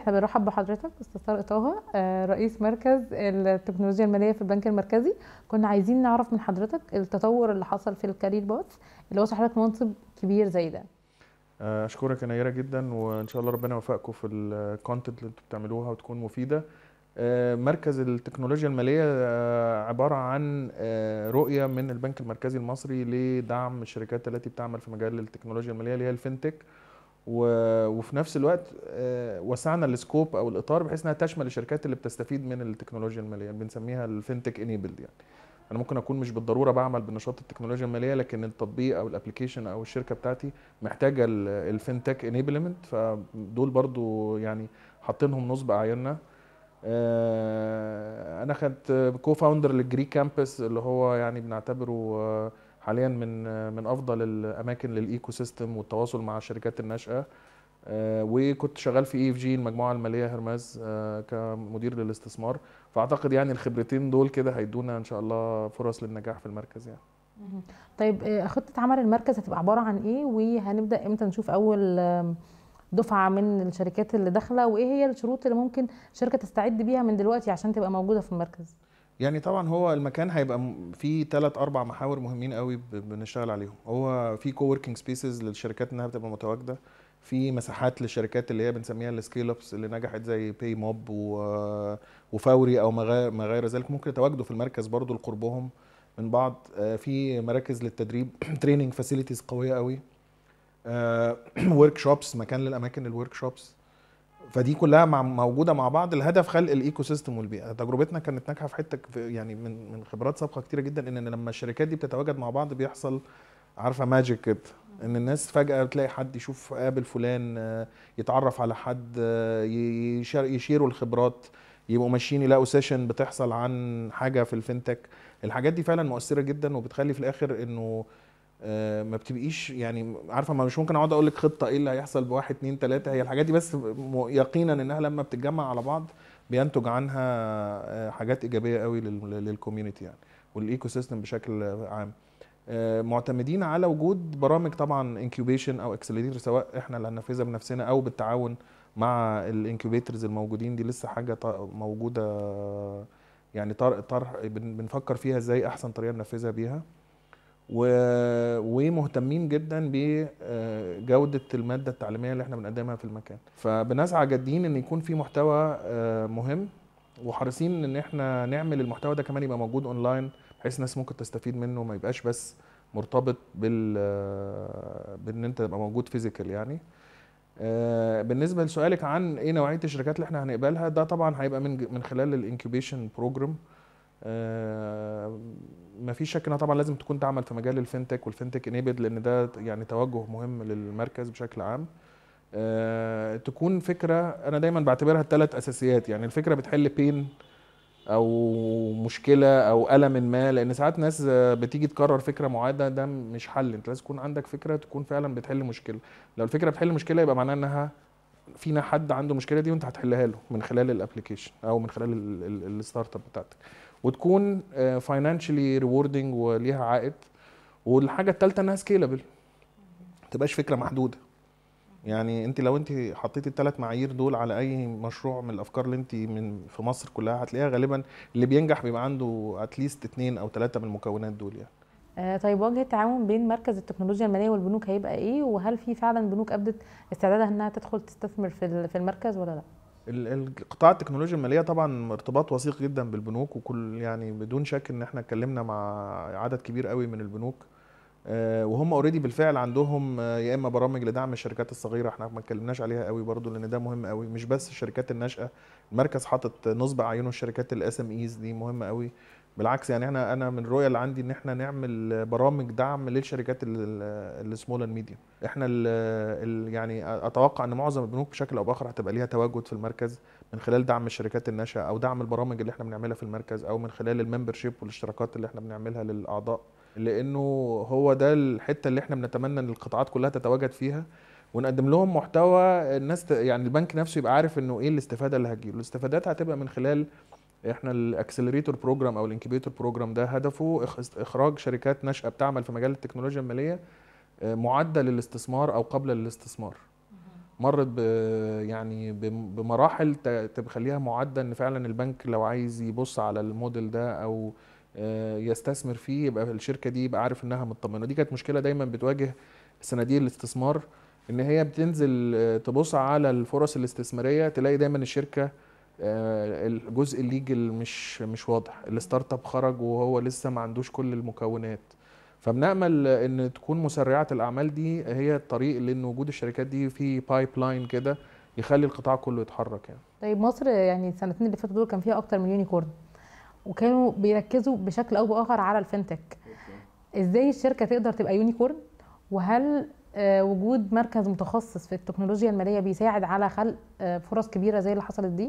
احنا بنرحب بحضرتك استاذ طارق طه آه، رئيس مركز التكنولوجيا الماليه في البنك المركزي كنا عايزين نعرف من حضرتك التطور اللي حصل في الكارير باث اللي وصل حضرتك منصب كبير زي ده آه، اشكرك يا نيره جدا وان شاء الله ربنا يوفقكم في الكونتنت اللي انتوا بتعملوها وتكون مفيده آه، مركز التكنولوجيا الماليه آه، عباره عن آه، رؤيه من البنك المركزي المصري لدعم الشركات التي بتعمل في مجال التكنولوجيا الماليه اللي هي الفinTech و- وفي نفس الوقت آه، وسعنا السكوب او الاطار بحيث انها تشمل الشركات اللي بتستفيد من التكنولوجيا الماليه بنسميها الفinTech enabled يعني انا ممكن اكون مش بالضروره بعمل بنشاط التكنولوجيا الماليه لكن التطبيق او الابلكيشن او الشركه بتاعتي محتاجه الفinTech enablement فدول برضو يعني حاطينهم نصب اعيننا آه، انا خدت كو فاوندر للجري كامبس اللي هو يعني بنعتبره آه، حاليا من آه، من افضل الاماكن للايكو سيستم والتواصل مع الشركات الناشئه آه، وكنت شغال في اي اف جي المجموعه الماليه هرماز آه، كمدير للاستثمار فاعتقد يعني الخبرتين دول كده هيدونا ان شاء الله فرص للنجاح في المركز يعني طيب آه، خطه عمل المركز هتبقى عباره عن ايه وهنبدا امتى نشوف اول آم، دفعه من الشركات اللي داخله وايه هي الشروط اللي ممكن شركه تستعد بيها من دلوقتي عشان تبقى موجوده في المركز يعني طبعا هو المكان هيبقى م- فيه ثلاث اربع محاور مهمين قوي ب- بنشتغل عليهم هو في كووركينج سبيسز للشركات انها بتبقى متواجده في مساحات للشركات اللي هي بنسميها السكيل ابس اللي نجحت زي باي موب وفوري او ما غير ما غير ذلك ممكن يتواجدوا في المركز برضو لقربهم من بعض آه، في مراكز للتدريب تريننج فاسيلتيز قويه قوي ورك شوبس مكان للاماكن الورك شوبس فدي كلها مع موجوده مع بعض الهدف خلق الايكو سيستم والبيئه تجربتنا كانت ناجحه في حته في- يعني من من خبرات سابقه كتيره جدا ان لما الشركات دي بتتواجد مع بعض بيحصل عارفه ماجيك كده ان الناس فجاه بتلاقي حد يشوف قابل فلان آه، يتعرف على حد آه، ي- يشار- يشيروا الخبرات يبقوا ماشيين يلاقوا سيشن بتحصل عن حاجه في الفinTech الحاجات دي فعلا مؤثره جدا وبتخلي في الاخر انه آه، ما بتبقيش يعني عارفه ما مش ممكن اقعد اقول لك خطه ايه اللي هيحصل بواحد اتنين تلاته هي الحاجات دي بس م- يقينا انها لما بتتجمع على بعض بينتج عنها آه، حاجات ايجابيه قوي للكوميونتي يعني والايكو سيستم بشكل عام آه، معتمدين على وجود برامج طبعا انكيوبيشن او اكسلريتور سواء احنا اللي هننفذها بنفسنا او بالتعاون مع الانكيوبيترز الموجودين دي لسه حاجه ط- موجوده يعني طرح طرح بن- بنفكر فيها ازاي احسن طريقه ننفذها بيها و... ومهتمين جدا بجودة المادة التعليمية اللي احنا بنقدمها في المكان فبنسعى جادين ان يكون في محتوى آه، مهم وحريصين ان احنا نعمل المحتوى ده كمان يبقى موجود اونلاين بحيث الناس ممكن تستفيد منه ما يبقاش بس مرتبط بال آه، بان انت تبقى موجود فيزيكال يعني آه، بالنسبه لسؤالك عن ايه نوعيه الشركات اللي احنا هنقبلها ده طبعا هيبقى من من خلال الانكيوبيشن بروجرام ما فيش شك انها طبعا لازم تكون تعمل في مجال الفinTech والفinTech enabled لان ده يعني توجه مهم للمركز بشكل عام آه، تكون فكره انا دايما بعتبرها الثلاث اساسيات يعني الفكره بتحل بين او مشكله او الم ما لان ساعات ناس آه، بتيجي تكرر فكره معينه ده مش حل انت لازم يكون عندك فكره تكون فعلا بتحل مشكله لو الفكره بتحل مشكله يبقى معناها انها فينا حد عنده المشكله دي وانت هتحلها له من خلال الابلكيشن او من خلال الستارت اب بتاعتك وتكون فاينانشالي ريوردنج وليها عائد والحاجه الثالثه انها سكيلابل ما تبقاش فكره محدوده يعني انت لو انت حطيتي الثلاث معايير دول على اي مشروع من الافكار اللي انت من في مصر كلها هتلاقيها غالبا اللي بينجح بيبقى عنده اتليست اثنين او ثلاثه من المكونات دول يعني آه، طيب وجه التعاون بين مركز التكنولوجيا الماليه والبنوك هيبقى ايه وهل في فعلا بنوك ابدت استعدادها انها تدخل تستثمر في ال- في المركز ولا لا ال- ال- قطاع التكنولوجيا الماليه طبعا ارتباط وثيق جدا بالبنوك وكل يعني بدون شك ان احنا اتكلمنا مع عدد كبير قوي من البنوك آه، وهم اوريدي بالفعل عندهم آه، يا اما برامج لدعم الشركات الصغيره احنا ما اتكلمناش عليها قوي برضو لان ده مهم قوي مش بس الشركات الناشئه المركز حاطط نصب اعينه الشركات الاس ام ايز دي مهمه قوي بالعكس يعني احنا انا من الرؤيه اللي عندي ان احنا نعمل برامج دعم للشركات السمول اند ميديوم احنا ال ال يعني اتوقع ان معظم البنوك بشكل او باخر هتبقى ليها تواجد في المركز من خلال دعم الشركات الناشئه او دعم البرامج اللي احنا بنعملها في المركز او من خلال الممبرشيب والاشتراكات اللي احنا بنعملها للاعضاء لانه هو ده الحته اللي احنا بنتمنى ان القطاعات كلها تتواجد فيها ونقدم لهم محتوى الناس ت... يعني البنك نفسه يبقى عارف انه ايه الاستفاده اللي هتجيله الاستفادات هتبقى من خلال احنا الاكسلريتور بروجرام او الانكيبيتور بروجرام ده هدفه إخ- اخراج شركات ناشئه بتعمل في مجال التكنولوجيا الماليه آه، معده للاستثمار او قابله للاستثمار مرت ب يعني بم- بمراحل ت- تخليها معده ان فعلا البنك لو عايز يبص على الموديل ده او آه، يستثمر فيه يبقى الشركه دي يبقى عارف انها مطمنه دي كانت مشكله دايما بتواجه صناديق الاستثمار ان هي بتنزل آه، تبص على الفرص الاستثماريه تلاقي دايما الشركه آه، الجزء الليجل مش مش واضح الستارت اب خرج وهو لسه ما عندوش كل المكونات فبنأمل ان تكون مسرعه الاعمال دي هي الطريق لان وجود الشركات دي في بايب لاين كده يخلي القطاع كله يتحرك يعني طيب مصر يعني السنتين اللي فاتوا دول كان فيها اكتر من يونيكورن وكانوا بيركزوا بشكل او باخر على الفinتك ازاي الشركه تقدر تبقى يونيكورن وهل آه، وجود مركز متخصص في التكنولوجيا الماليه بيساعد على خلق آه، فرص كبيره زي اللي حصلت دي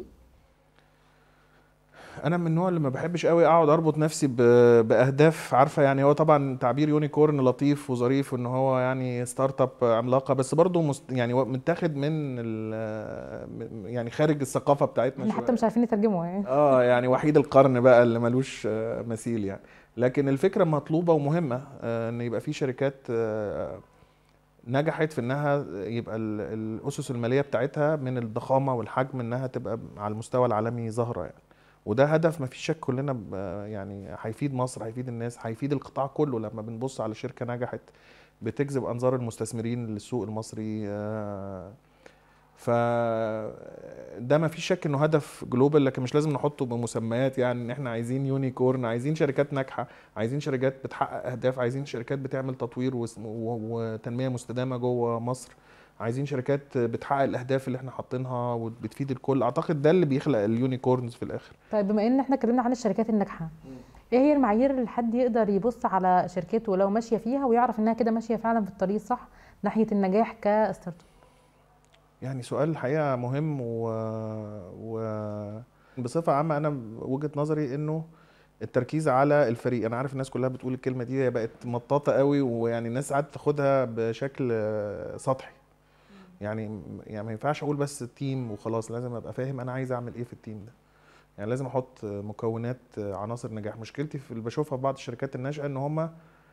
انا من النوع اللي ما بحبش قوي اقعد اربط نفسي ب- باهداف عارفه يعني هو طبعا تعبير يونيكورن لطيف وظريف ان هو يعني ستارت اب عملاقه بس برضه مست يعني هو متاخد من ال- م- يعني خارج الثقافه بتاعتنا احنا حتى شوية. مش عارفين نترجمه يعني اه يعني وحيد القرن بقى اللي ملوش آه، مثيل يعني لكن الفكره مطلوبه ومهمه آه، ان يبقى في شركات آه، نجحت في انها يبقى ال- الاسس الماليه بتاعتها من الضخامه والحجم انها تبقى على المستوى العالمي ظاهره يعني وده هدف ما فيش شك كلنا ب- يعني هيفيد مصر هيفيد الناس هيفيد القطاع كله لما بنبص على شركه نجحت بتجذب انظار المستثمرين للسوق المصري آه، ف ده ما فيش شك انه هدف جلوبال لكن مش لازم نحطه بمسميات يعني ان احنا عايزين يونيكورن عايزين شركات ناجحه عايزين شركات بتحقق اهداف عايزين شركات بتعمل تطوير وس- و- وتنميه مستدامه جوه مصر عايزين شركات بتحقق الاهداف اللي احنا حاطينها وبتفيد الكل اعتقد ده اللي بيخلق اليونيكورنز في الاخر طيب بما ان احنا اتكلمنا عن الشركات الناجحه ايه هي المعايير اللي حد يقدر يبص على شركته لو ماشيه فيها ويعرف انها كده ماشيه فعلا في الطريق الصح ناحيه النجاح كستارت اب يعني سؤال الحقيقة مهم و... و... بصفة عامة أنا وجهة نظري إنه التركيز على الفريق أنا عارف الناس كلها بتقول الكلمة دي هي بقت مطاطة قوي ويعني الناس ساعات تاخدها بشكل آه، سطحي يعني يعني ما ينفعش أقول بس تيم وخلاص لازم أبقى فاهم أنا عايز أعمل إيه في التيم ده يعني لازم أحط مكونات آه، عناصر نجاح مشكلتي في اللي بشوفها في بعض الشركات الناشئة إن هم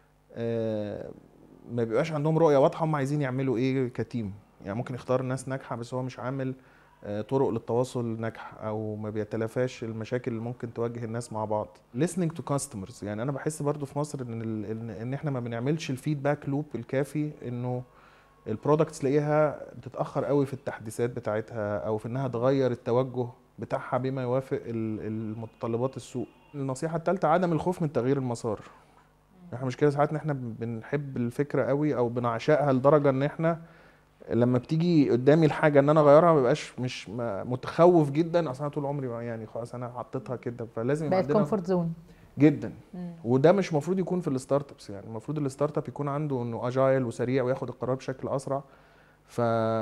ما بيبقاش عندهم رؤية واضحة هم عايزين يعملوا إيه كتيم يعني ممكن يختار ناس ناجحه بس هو مش عامل آه، طرق للتواصل ناجحه او ما بيتلافاش المشاكل اللي ممكن تواجه الناس مع بعض listening to customers يعني انا بحس برضو في مصر ان ال- ان, إن احنا ما بنعملش الفيدباك لوب الكافي انه البرودكتس تلاقيها بتتاخر قوي في التحديثات بتاعتها او في انها تغير التوجه بتاعها بما يوافق ال- المتطلبات السوق النصيحه الثالثه عدم الخوف من تغيير المسار احنا مشكله ساعات ان احنا بنحب الفكره قوي او بنعشقها لدرجه ان احنا لما بتيجي قدامي الحاجه ان انا اغيرها ما بقاش مش م- متخوف جدا اصل انا طول عمري بقى يعني خلاص انا حطيتها كده فلازم يبقى بقت عندنا كومفورت زون جدا وده مش المفروض يكون في الستارت ابس يعني المفروض الستارت اب يكون عنده انه اجايل وسريع وياخد القرار بشكل اسرع ف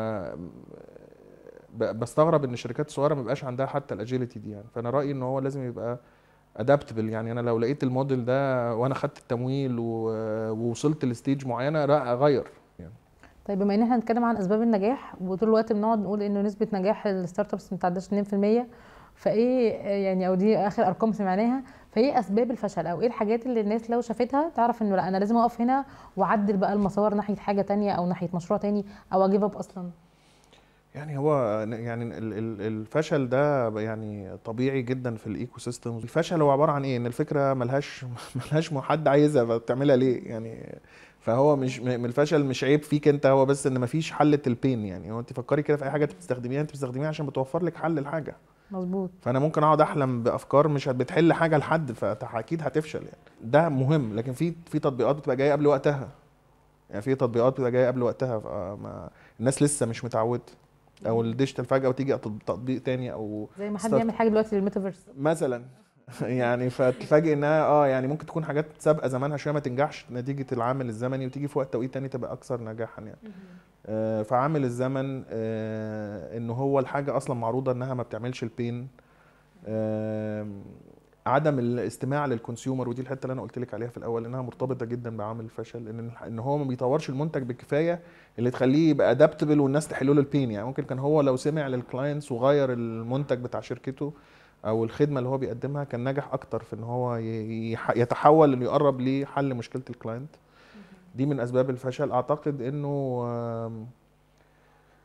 ب- بستغرب ان الشركات الصغيره ما بيبقاش عندها حتى الاجيلتي دي يعني فانا رايي ان هو لازم يبقى ادابتبل يعني انا لو لقيت الموديل ده وانا خدت التمويل و- ووصلت لستيج معينه لا اغير طيب بما ان احنا هنتكلم عن اسباب النجاح وطول الوقت بنقعد نقول انه نسبه نجاح الستارت ابس ما تعداش 2% فايه يعني او دي اخر ارقام سمعناها فايه اسباب الفشل او ايه الحاجات اللي الناس لو شافتها تعرف انه لا انا لازم اقف هنا واعدل بقى المسار ناحيه حاجه تانية او ناحيه مشروع تاني او اجيب اب اصلا يعني هو يعني ال- ال- الفشل ده يعني طبيعي جدا في الايكو سيستم الفشل هو عباره عن ايه ان الفكره ملهاش ملهاش حد عايزها فبتعملها ليه يعني فهو مش م- من الفشل مش عيب فيك انت هو بس ان مفيش حل البين يعني هو انت فكري كده في اي حاجه انت بتستخدميها انت بتستخدميها عشان بتوفر لك حل الحاجه مظبوط فانا ممكن اقعد احلم بافكار مش هت- بتحل حاجه لحد فاكيد هتفشل يعني ده مهم لكن في في تطبيقات بتبقى جايه قبل وقتها يعني في تطبيقات بتبقى جايه قبل وقتها فما الناس لسه مش متعوده او الديجيتال فجاه وتيجي تط- تطبيق تاني او زي ما حد ستارت- يعمل حاجه دلوقتي للميتافيرس مثلا يعني فتتفاجئ انها اه يعني ممكن تكون حاجات سابقه زمانها شويه ما تنجحش نتيجه العامل الزمني وتيجي في وقت توقيت تاني تبقى اكثر نجاحا يعني آه، فعامل الزمن آه، ان هو الحاجه اصلا معروضه انها ما بتعملش البين آم، عدم الاستماع للكونسيومر ودي الحته اللي انا قلت لك عليها في الاول انها مرتبطه جدا بعامل الفشل ان ان هو ما بيطورش المنتج بالكفايه اللي تخليه يبقى ادابتبل والناس تحل له البين يعني ممكن كان هو لو سمع للكلاينتس وغير المنتج بتاع شركته او الخدمه اللي هو بيقدمها كان نجح اكتر في ان هو ي- يح- يتحول انه يقرب لحل مشكله الكلاينت دي من اسباب الفشل اعتقد انه آم،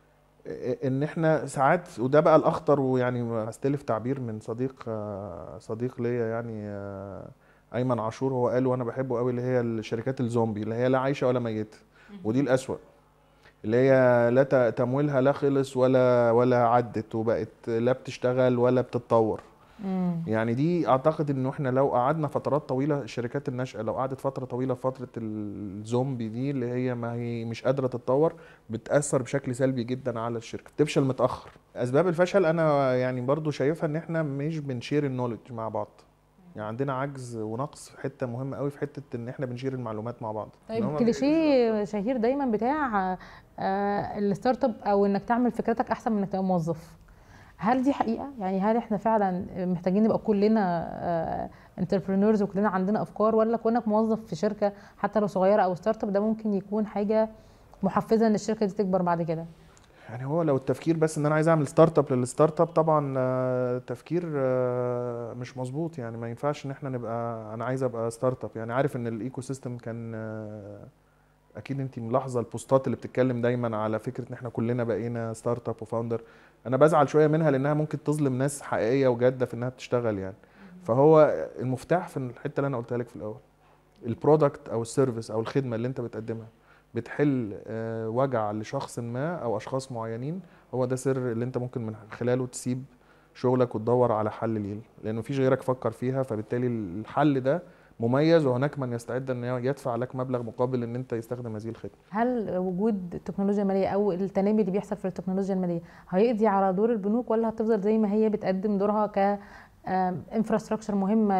ان احنا ساعات وده بقى الاخطر ويعني هستلف تعبير من صديق آه، صديق ليا يعني آه، ايمن عاشور هو قال وانا بحبه قوي اللي هي الشركات الزومبي اللي هي لا عايشه ولا ميته ودي الاسوأ اللي هي لا ت- تمويلها لا خلص ولا ولا عدت وبقت لا بتشتغل ولا بتتطور مم. يعني دي اعتقد انه احنا لو قعدنا فترات طويله الشركات الناشئه لو قعدت فتره طويله فتره الزومبي دي اللي هي ما هي مش قادره تتطور بتاثر بشكل سلبي جدا على الشركه بتفشل متاخر اسباب الفشل انا يعني برضو شايفها ان احنا مش بنشير النولج مع بعض يعني عندنا عجز ونقص في حته مهمه قوي في حته ان احنا بنشير المعلومات مع بعض إن طيب هما كليشيه شهير دايما بتاع آه، الستارت اب او انك تعمل فكرتك احسن من انك تبقى موظف هل دي حقيقه يعني هل احنا فعلا محتاجين نبقى كلنا انتربرينورز وكلنا عندنا افكار ولا كونك موظف في شركه حتى لو صغيره او ستارت اب ده ممكن يكون حاجه محفزه ان الشركه دي تكبر بعد كده يعني هو لو التفكير بس ان انا عايز اعمل ستارت اب للستارت اب طبعا آه، تفكير آه، مش مظبوط يعني ما ينفعش ان احنا نبقى انا عايز ابقى ستارت اب يعني عارف ان الايكو سيستم كان آه، اكيد انت ملاحظه البوستات اللي بتتكلم دايما على فكره ان احنا كلنا بقينا ستارت اب وفاوندر انا بزعل شويه منها لانها ممكن تظلم ناس حقيقيه وجاده في انها بتشتغل يعني فهو المفتاح في الحته اللي انا قلتها لك في الاول البرودكت او السيرفيس او الخدمه اللي انت بتقدمها بتحل آه، وجع لشخص ما او اشخاص معينين هو ده سر اللي انت ممكن من خلاله تسيب شغلك وتدور على حل ليه لان مفيش غيرك فكر فيها فبالتالي الحل ده مميز وهناك من يستعد ان يدفع لك مبلغ مقابل ان انت يستخدم هذه الخدمه هل وجود التكنولوجيا الماليه او التنامي اللي بيحصل في التكنولوجيا الماليه هيقضي على دور البنوك ولا هتفضل زي ما هي بتقدم دورها ك انفراستراكشر مهمه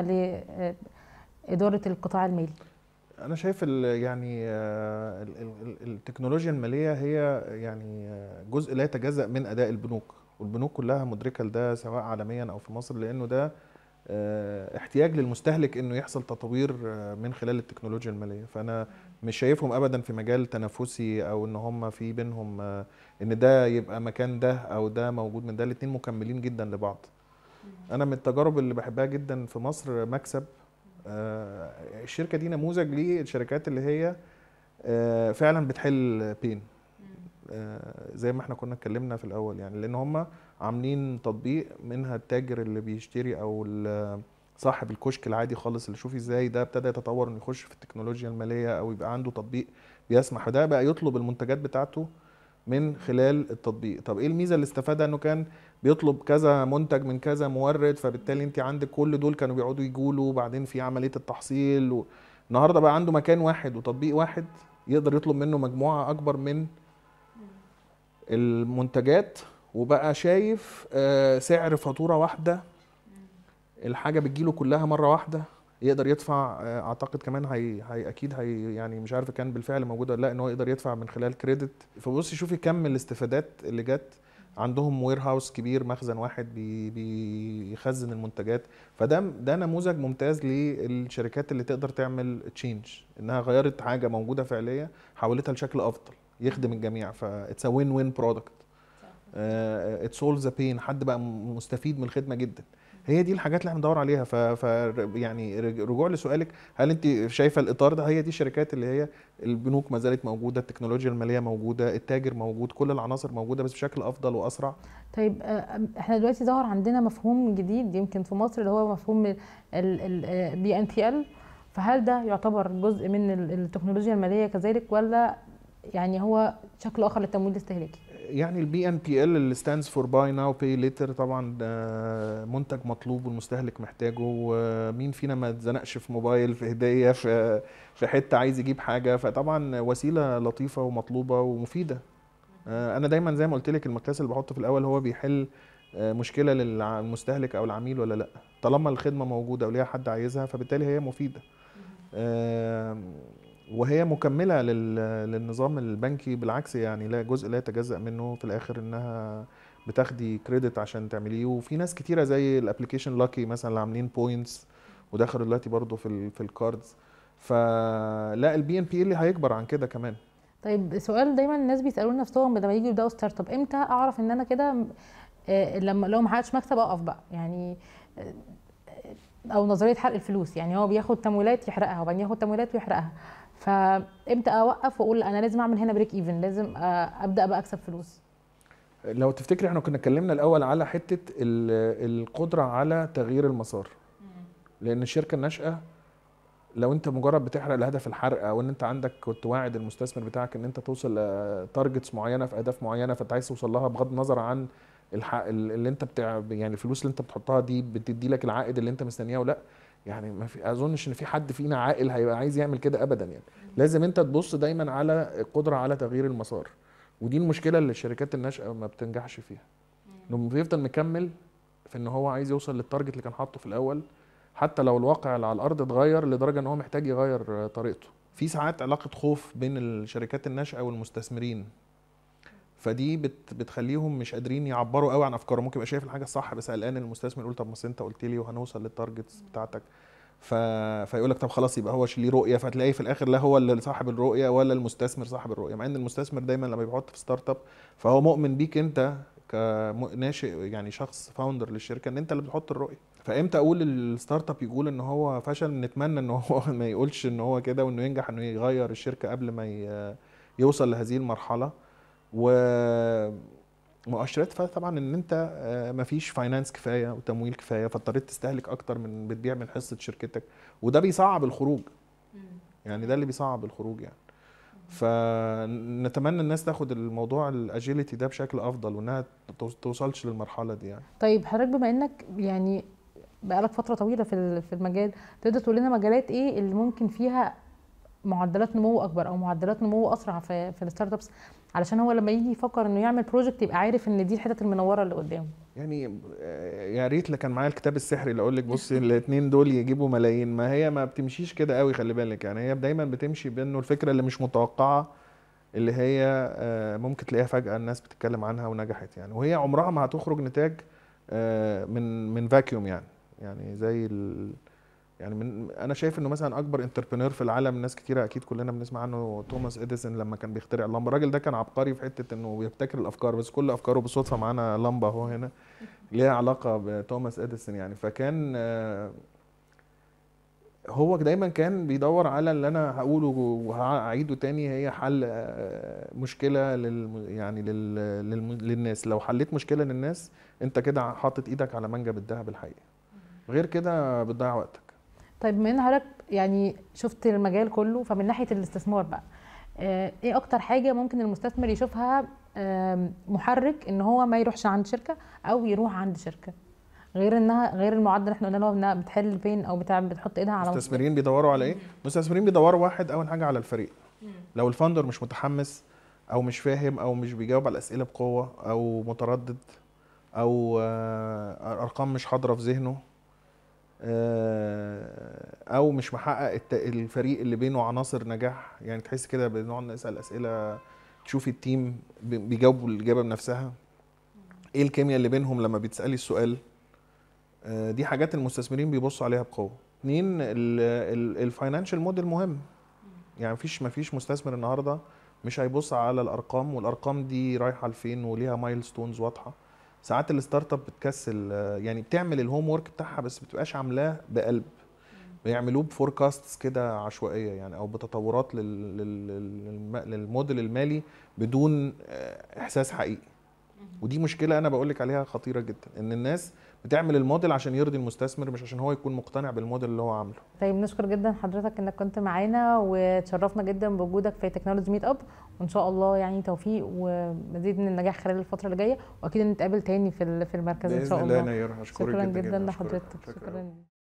لاداره القطاع المالي انا شايف ال يعني آه، ال- ال- ال- التكنولوجيا الماليه هي يعني آه، جزء لا يتجزأ من اداء البنوك والبنوك كلها مدركه لده سواء عالميا او في مصر لانه ده آه، احتياج للمستهلك انه يحصل تطوير آه، من خلال التكنولوجيا الماليه فانا مش شايفهم ابدا في مجال تنافسي او ان هم في بينهم آه، ان ده يبقى مكان ده او ده موجود من ده الاتنين مكملين جدا لبعض انا من التجارب اللي بحبها جدا في مصر مكسب آه، الشركه دي نموذج للشركات اللي هي آه، فعلا بتحل بين زي ما احنا كنا اتكلمنا في الاول يعني لان هم عاملين تطبيق منها التاجر اللي بيشتري او ال- صاحب الكشك العادي خالص اللي شوفي ازاي ده ابتدى يتطور انه يخش في التكنولوجيا الماليه او يبقى عنده تطبيق بيسمح وده بقى يطلب المنتجات بتاعته من خلال التطبيق طب ايه الميزه اللي استفادها انه كان بيطلب كذا منتج من كذا مورد فبالتالي انت عندك كل دول كانوا بيقعدوا يجولوا وبعدين في عمليه التحصيل و... النهارده بقى عنده مكان واحد وتطبيق واحد يقدر يطلب منه مجموعه اكبر من المنتجات وبقى شايف آه، سعر فاتوره واحده الحاجه بتجيله كلها مره واحده يقدر يدفع آه، اعتقد كمان هي, هي اكيد هي يعني مش عارف كان بالفعل موجود ولا لا ان هو يقدر يدفع من خلال كريدت فبصي شوفي كم الاستفادات اللي جت عندهم وير هاوس كبير مخزن واحد بي بيخزن المنتجات فده ده نموذج ممتاز للشركات اللي تقدر تعمل تشينج انها غيرت حاجه موجوده فعليه حولتها لشكل افضل يخدم الجميع فاتس ا وين وين برودكت ات سولز ذا بين حد بقى م- مستفيد من الخدمه جدا هي دي الحاجات اللي احنا بندور عليها ف, ف يعني رج- رجوع لسؤالك هل انت شايفه الاطار ده هي دي الشركات اللي هي البنوك ما زالت موجوده التكنولوجيا الماليه موجوده التاجر موجود كل العناصر موجوده بس بشكل افضل واسرع طيب آه، احنا دلوقتي ظهر عندنا مفهوم جديد يمكن في مصر اللي هو مفهوم البي ان بي ال فهل ده يعتبر جزء من ال- التكنولوجيا الماليه كذلك ولا يعني هو شكل اخر للتمويل الاستهلاكي يعني البي ان بي ال اللي ستاندز فور باي ناو باي ليتر طبعا ده منتج مطلوب والمستهلك محتاجه ومين فينا ما اتزنقش في موبايل في هديه في في حته عايز يجيب حاجه فطبعا وسيله لطيفه ومطلوبه ومفيده آه، انا دايما زي ما قلت لك المقياس اللي بحطه في الاول هو بيحل آه، مشكله للمستهلك او العميل ولا لا طالما الخدمه موجوده وليها حد عايزها فبالتالي هي مفيده آم، وهي مكمله لل- للنظام البنكي بالعكس يعني لا جزء لا يتجزأ منه في الاخر انها بتاخدي كريدت عشان تعمليه وفي ناس كتيره زي الابلكيشن لاكي مثلا اللي عاملين بوينتس ودخلوا دلوقتي برضه في ال في الكاردز فلا البي ان بي اللي هيكبر عن كده كمان طيب سؤال دايما الناس بيسالوا نفسهم لما يجوا يبداوا ستارت اب امتى اعرف ان انا كده آه، لما لو ما حققتش مكسب اقف بقى يعني آه، او نظريه حرق الفلوس يعني هو بياخد تمويلات يحرقها وبعدين ياخد تمويلات ويحرقها فامتى اوقف واقول انا لازم اعمل هنا بريك ايفن لازم آه، ابدا بقى اكسب فلوس لو تفتكري احنا كنا اتكلمنا الاول على حته ال- القدره على تغيير المسار لان الشركه الناشئه لو انت مجرد بتحرق لهدف الحرق او ان انت عندك كنت واعد المستثمر بتاعك ان انت توصل لتارجتس معينه في اهداف معينه فانت عايز توصل لها بغض النظر عن الحق اللي انت بتاع يعني الفلوس اللي انت بتحطها دي بتدي لك العائد اللي انت مستنياه ولا يعني ما في اظنش ان في حد فينا عاقل هيبقى عايز يعمل كده ابدا يعني لازم انت تبص دايما على القدره على تغيير المسار ودي المشكله اللي الشركات الناشئه ما بتنجحش فيها انه بيفضل مكمل في ان هو عايز يوصل للتارجت اللي كان حاطه في الاول حتى لو الواقع اللي على الارض اتغير لدرجه ان هو محتاج يغير طريقته في ساعات علاقه خوف بين الشركات الناشئه والمستثمرين فدي بت بتخليهم مش قادرين يعبروا قوي عن افكارهم ممكن يبقى شايف الحاجه الصح بس قلقان المستثمر يقول طب ما أصل انت قلت لي وهنوصل للتارجتس بتاعتك ف... فيقول لك طب خلاص يبقى هو ليه رؤيه فتلاقي في الاخر لا هو اللي صاحب الرؤيه ولا المستثمر صاحب الرؤيه مع ان المستثمر دايما لما بيحط في ستارت اب فهو مؤمن بيك انت كناشئ يعني شخص فاوندر للشركه ان انت اللي بتحط الرؤيه فامتى اقول الستارت اب يقول ان هو فشل نتمنى ان هو ما يقولش ان هو كده وانه ينجح انه يغير الشركه قبل ما ي... يوصل لهذه المرحله ومؤشرات طبعا ان انت آه، مفيش فاينانس كفايه وتمويل كفايه فاضطريت تستهلك اكتر من بتبيع من حصه شركتك وده بيصعب الخروج يعني ده اللي بيصعب الخروج يعني فنتمنى الناس تاخد الموضوع الاجيلتي ده بشكل افضل وانها توص- توصلش للمرحله دي يعني طيب حضرتك بما انك يعني بقالك فتره طويله في ال- في المجال تقدر تقول لنا مجالات ايه اللي ممكن فيها معدلات نمو اكبر او معدلات نمو اسرع في في الستارت ابس علشان هو لما يجي يفكر انه يعمل بروجكت يبقى عارف ان دي الحتت المنوره اللي قدامه يعني آه، يا ريت لو كان معايا الكتاب السحري اللي اقول لك بصي الاثنين دول يجيبوا ملايين ما هي ما بتمشيش كده قوي خلي بالك يعني هي دايما بتمشي بانه الفكره اللي مش متوقعه اللي هي آه، ممكن تلاقيها فجاه الناس بتتكلم عنها ونجحت يعني وهي عمرها ما هتخرج نتاج آه، من من فاكيوم يعني يعني زي ال يعني من انا شايف انه مثلا اكبر انتربرينور في العالم ناس كتيره اكيد كلنا بنسمع عنه توماس اديسون لما كان بيخترع اللمبه الراجل ده كان عبقري في حته انه بيبتكر الافكار بس كل افكاره بالصدفه معانا لمبه اهو هنا ليها علاقه بتوماس اديسون يعني فكان آه، هو دايما كان بيدور على اللي انا هقوله وهعيده تاني هي حل آه، مشكله لل يعني لل للم- للناس لو حليت مشكله للناس انت كده حاطط ايدك على منجم الذهب الحقيقي غير كده بتضيع وقتك طيب بما ان حضرتك يعني شفت المجال كله فمن ناحيه الاستثمار بقى آه، ايه اكتر حاجه ممكن المستثمر يشوفها آم، محرك ان هو ما يروحش عند شركه او يروح عند شركه غير انها غير المعدل اللي احنا قلنا له انها بتحل فين او بتاع بتحط ايدها على المستثمرين بيدوروا على ايه المستثمرين بيدوروا واحد اول حاجه على الفريق لو الفاوندر مش متحمس او مش فاهم او مش بيجاوب على الاسئله بقوه او متردد او آه، ارقام مش حاضره في ذهنه آه، او مش محقق الت- الفريق اللي بينه عناصر نجاح يعني تحس كده بنقعد نسال اسئله تشوف التيم بي- بيجاوبوا الاجابه بنفسها ايه الكيمياء اللي بينهم لما بتسالي السؤال آه، دي حاجات المستثمرين بيبصوا عليها بقوه اتنين الفاينانشال موديل مهم يعني مفيش مفيش مستثمر النهارده مش هيبص على الارقام والارقام دي رايحه لفين وليها مايل ستونز واضحه ساعات الستارت اب بتكسل آه، يعني بتعمل الهوم ورك بتاعها بس بتبقاش عاملاه بقلب بيعملوه بفوركاستس كده عشوائيه يعني او بتطورات لل- لل- للم- للموديل المالي بدون آه، احساس حقيقي ودي مشكله انا بقول لك عليها خطيره جدا ان الناس بتعمل الموديل عشان يرضي المستثمر مش عشان هو يكون مقتنع بالموديل اللي هو عامله طيب نشكر جدا حضرتك انك كنت معانا وتشرفنا جدا بوجودك في تكنولوجي ميت اب وان شاء الله يعني توفيق ومزيد من النجاح خلال الفتره اللي جايه واكيد نتقابل تاني في ال- في المركز ان باذن شاء الله الله نير هشكرك شكرا جدا جدا أشكرك. لحضرتك شكرا. شكرا